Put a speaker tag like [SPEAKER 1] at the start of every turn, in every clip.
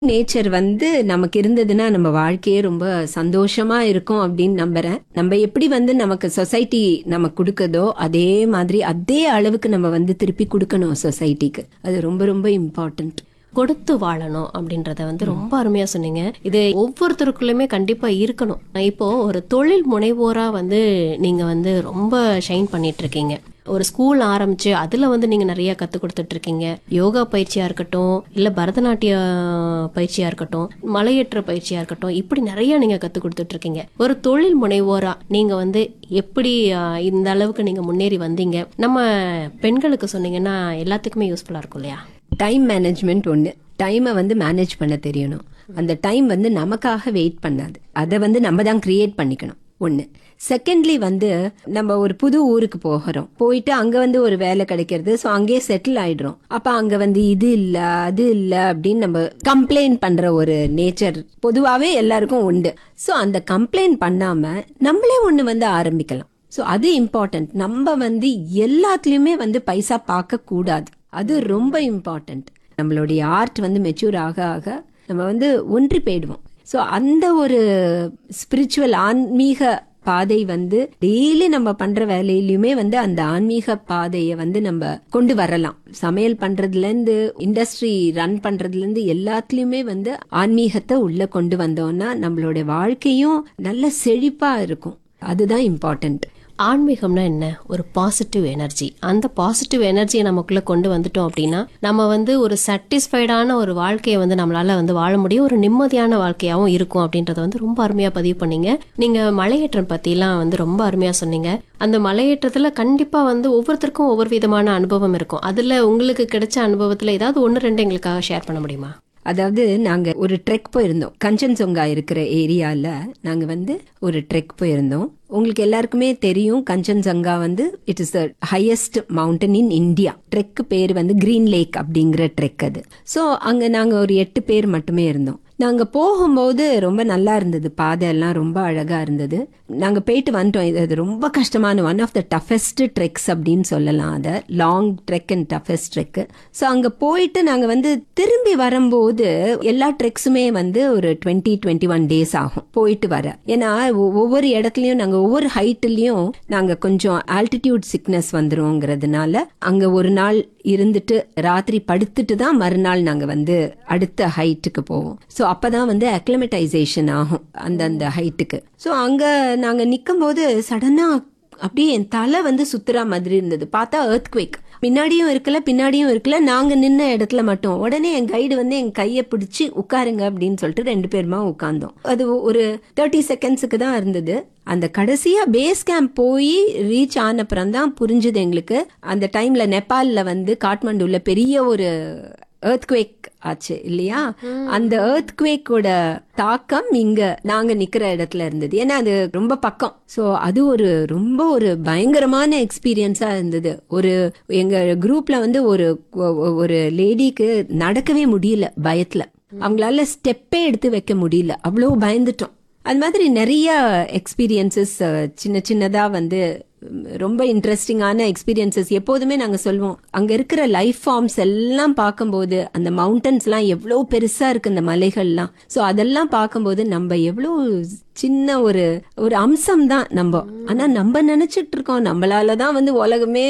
[SPEAKER 1] nature வந்து நமக்கு இருந்ததுன்னா நம்ம வாழ்க்கையே ரொம்ப சந்தோஷமா இருக்கும் அப்படின்னு நம்புறேன் நம்ம எப்படி வந்து நமக்கு சொசைட்டி நமக்கு கொடுக்குதோ அதே மாதிரி அதே அளவுக்கு நம்ம வந்து திருப்பி கொடுக்கணும் சொசைட்டிக்கு அது ரொம்ப ரொம்ப இம்பார்ட்டன்ட்
[SPEAKER 2] கொடுத்து வாழணும் அப்படின்றத வந்து ரொம்ப அருமையா சொன்னீங்க இது ஒவ்வொருத்தருக்குள்ளுமே கண்டிப்பா இருக்கணும் இப்போ ஒரு தொழில் முனைவோரா வந்து நீங்க வந்து ரொம்ப ஷைன் பண்ணிட்டு இருக்கீங்க ஒரு ஸ்கூல் ஆரம்பிச்சு அதுல வந்து நீங்க நிறைய கத்து கொடுத்துட்டு இருக்கீங்க யோகா பயிற்சியா இருக்கட்டும் இல்ல பரதநாட்டிய பயிற்சியா இருக்கட்டும் மலையேற்ற பயிற்சியா இருக்கட்டும் இப்படி நிறைய நீங்க கத்து கொடுத்துட்டு இருக்கீங்க ஒரு தொழில் முனைவோரா நீங்க வந்து எப்படி ஆஹ், இந்த அளவுக்கு நீங்க முன்னேறி வந்தீங்க நம்ம பெண்களுக்கு சொன்னீங்கன்னா எல்லாத்துக்குமே யூஸ்ஃபுல்லா இருக்கும் இல்லையா
[SPEAKER 1] டைம் மேனேஜ்மெண்ட் ஒன்று டைமை வந்து மேனேஜ் பண்ண தெரியணும் அந்த டைம் வந்து நமக்காக வெயிட் பண்ணாது அதை வந்து நம்ம தான் கிரியேட் பண்ணிக்கணும் ஒன்று செகண்ட்லி வந்து நம்ம ஒரு புது ஊருக்கு போகிறோம் போயிட்டு அங்கே வந்து ஒரு வேலை கிடைக்கிறது ஸோ அங்கேயே செட்டில் ஆயிடுறோம் அப்போ அங்கே வந்து இது இல்லை அது இல்லை அப்படின்னு நம்ம கம்ப்ளைண்ட் பண்ணுற ஒரு நேச்சர் பொதுவாகவே எல்லாருக்கும் உண்டு ஸோ அந்த கம்ப்ளைண்ட் பண்ணாமல் நம்மளே ஒன்று வந்து ஆரம்பிக்கலாம் ஸோ அது இம்பார்ட்டன்ட் நம்ம வந்து எல்லாத்துலேயுமே வந்து பைசா பார்க்க கூடாது அது ரொம்ப இம்பார்ட்டன்ட் நம்மளுடைய ஆர்ட் வந்து மெச்சூர் ஆக ஆக நம்ம வந்து ஒன்றி போயிடுவோம் ஸோ அந்த ஒரு ஸ்பிரிச்சுவல் ஆன்மீக பாதை வந்து டெய்லி நம்ம பண்ற வேலையிலயுமே வந்து அந்த ஆன்மீக பாதையை வந்து நம்ம கொண்டு வரலாம் சமையல் பண்றதுல இருந்து இண்டஸ்ட்ரி ரன் பண்றதுல இருந்து எல்லாத்துலயுமே வந்து ஆன்மீகத்தை உள்ள கொண்டு வந்தோம்னா நம்மளோட வாழ்க்கையும் நல்ல செழிப்பா இருக்கும் அதுதான் இம்பார்ட்டன்ட்
[SPEAKER 2] ஆன்மீகம்னா என்ன ஒரு பாசிட்டிவ் எனர்ஜி அந்த பாசிட்டிவ் எனர்ஜியை நமக்குள்ள கொண்டு வந்துட்டோம் அப்படின்னா நம்ம வந்து ஒரு சாட்டிஸ்ஃபைடான ஒரு வாழ்க்கையை வந்து நம்மளால வந்து வாழ முடியும் ஒரு நிம்மதியான வாழ்க்கையாவும் இருக்கும் அப்படின்றத வந்து ரொம்ப அருமையா பதிவு பண்ணீங்க நீங்க மலையேற்றம் பத்திலாம் வந்து ரொம்ப அருமையா சொன்னீங்க அந்த மலையேற்றத்துல கண்டிப்பா வந்து ஒவ்வொருத்தருக்கும் ஒவ்வொரு விதமான அனுபவம் இருக்கும் அதுல உங்களுக்கு கிடைச்ச அனுபவத்துல ஏதாவது ஒன்று ரெண்டு எங்களுக்காக ஷேர் பண்ண முடியுமா
[SPEAKER 1] அதாவது நாங்க ஒரு ட்ரெக் போயிருந்தோம் கஞ்சன்சொங்கா இருக்கிற ஏரியால நாங்க வந்து ஒரு ட்ரெக் போயிருந்தோம் உங்களுக்கு எல்லாருக்குமே தெரியும் கஞ்சன்சங்கா வந்து it is the highest mountain in India trek பேர் வந்து கிரீன் லேக் அப்படிங்கிற ட்ரெக் அது ஸோ அங்க நாங்க ஒரு எட்டு பேர் மட்டுமே இருந்தோம் நாங்க போகும்போது ரொம்ப நல்லா இருந்தது பாதை எல்லாம் ரொம்ப அழகா இருந்தது நாங்க போயிட்டு வந்துட்டோம் இது அது ரொம்ப கஷ்டமான one of the toughest treks அப்படின்னு சொல்லலாம் அதை long trek and toughest trek so அங்க போயிட்டு நாங்க வந்து திரும்பி வரும்போது எல்லா ட்ரெக்ஸுமே வந்து ஒரு டுவெண்ட்டி டுவெண்ட்டி ஒன் டேஸ் ஆகும் போயிட்டு வர ஏன்னா ஒ- ஒவ்வொரு இடத்துலயும் நாங்க ஒவ்வொரு ஹைட்லயும் நாங்க கொஞ்சம் ஆல்டிடியூட் சிக்னஸ் வந்துருவோங்கிறதுனால அங்க ஒரு நாள் இருந்துட்டு ராத்திரி படுத்துட்டு தான் மறுநாள் நாங்க வந்து அடுத்த ஹைட்டுக்கு போவோம் ஸோ அப்பதான் வந்து அக்ளமெட்டைசேஷன் ஆகும் அந்த அந்த ஹைட்டுக்கு ஸோ அங்க நாங்க நிற்கும் போது சடனா அப்படியே என் தலை வந்து சுத்துற மாதிரி இருந்தது பார்த்தா earthquake முன்னாடியும் இருக்கல பின்னாடியும் இருக்கல நாங்க நின்ன இடத்துல மட்டும் உடனே என் கைடு வந்து என் கையை பிடிச்சி உட்காருங்க அப்படின்னு சொல்லிட்டு ரெண்டு பேருமா உட்கார்ந்தோம் அது ஒரு தேர்ட்டி செகண்ட்ஸுக்கு தான் இருந்தது அந்த கடைசியா பேஸ் கேம்ப் போய் ரீச் ஆனப்புறம் தான் புரிஞ்சுது எங்களுக்கு அந்த டைம்ல நேபாள்ல வந்து காட்மண்டுல பெரிய ஒரு earthquake ஆச்சு இல்லையா அந்த earthquakeோட தாக்கம் இங்க நாங்க நிக்கிற இடத்துல இருந்தது ஏன்னா அது ரொம்ப பக்கம் சோ அது ஒரு ரொம்ப ஒரு பயங்கரமான எக்ஸ்பீரியன்ஸா இருந்தது ஒரு எங்க குரூப்ல வந்து ஒரு ஒரு லேடிக்கு நடக்கவே முடியல பயத்துல அவங்களால ஸ்டெப்பே எடுத்து வைக்க முடியல அவ்வளோ பயந்துட்டோம் அது மாதிரி நிறைய எக்ஸ்பீரியன்சஸ் சின்ன சின்னதா வந்து உம், ரொம்ப இன்ட்ரெஸ்டிங்கான எக்ஸ்பீரியன்சஸ் எப்போதுமே நாங்க சொல்லுவோம் அங்க இருக்கிற லைஃப் ஃபார்ம்ஸ் எல்லாம் பார்க்கும்போது அந்த மவுண்டன்ஸ்லாம் எவ்வளோ பெருசா இருக்கு இந்த மலைகள்லாம் ஸோ அதெல்லாம் பார்க்கும்போது நம்ம எவ்வளோ சின்ன ஒரு ஒரு அம்சம் தான் நம்ம ஆனா நம்ம நினைச்சிட்டு இருக்கோம் நம்மளால தான் வந்து உலகமே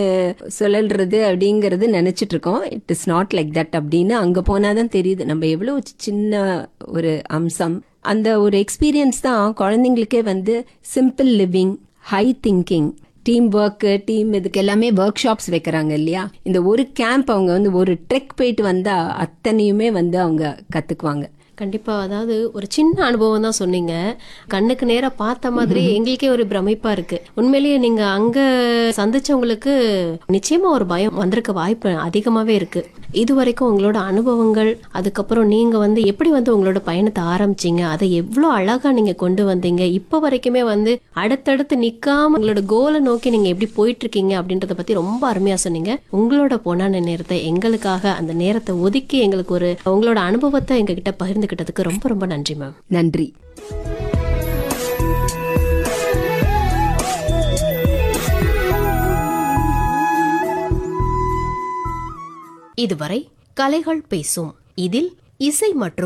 [SPEAKER 1] சுழல்றது அப்படிங்கறது நினைச்சிட்டு இருக்கோம் it is not like that அப்படின்னு அங்க போனாதான் தெரியுது நம்ம எவ்வளவு சின்ன ஒரு அம்சம் அந்த ஒரு எக்ஸ்பீரியன்ஸ் தான் குழந்தைங்களுக்கே வந்து simple living high thinking team work team இதுக்கு எல்லாமே ஒர்க் ஷாப்ஸ் வைக்கிறாங்க இல்லையா இந்த ஒரு கேம்ப் அவங்க வந்து ஒரு ட்ரெக் போயிட்டு வந்தா அத்தனையுமே வந்து அவங்க கத்துக்குவாங்க
[SPEAKER 2] கண்டிப்பா அதாவது ஒரு சின்ன அனுபவம் தான் சொன்னீங்க கண்ணுக்கு நேரா பார்த்த மாதிரி எங்களுக்கே ஒரு பிரமிப்பா இருக்கு உண்மையிலேயே நீங்க அங்க சந்திச்சவங்களுக்கு நிச்சயமா ஒரு பயம் வந்திருக்க வாய்ப்பு அதிகமாவே இருக்கு இது வரைக்கும் உங்களோட அனுபவங்கள் அதுக்கப்புறம் நீங்க வந்து எப்படி வந்து உங்களோட பயணத்தை ஆரம்பிச்சீங்க அதை எவ்வளவு அழகா நீங்க கொண்டு வந்தீங்க இப்ப வரைக்குமே வந்து அடுத்தடுத்து நிக்காம உங்களோட கோலை நோக்கி நீங்க எப்படி போயிட்டு இருக்கீங்க அப்படின்றத பத்தி ரொம்ப அருமையா சொன்னீங்க உங்களோட பொன்னான நேரத்தை எங்களுக்காக அந்த நேரத்தை ஒதுக்கி எங்களுக்கு ஒரு உங்களோட அனுபவத்தை எங்ககிட்ட பகிர்ந்துகிட்டதுக்கு ரொம்ப ரொம்ப நன்றி மேம்
[SPEAKER 1] நன்றி
[SPEAKER 2] இதுவரை கலைகள் பேசும் இதில் இசை மற்றும்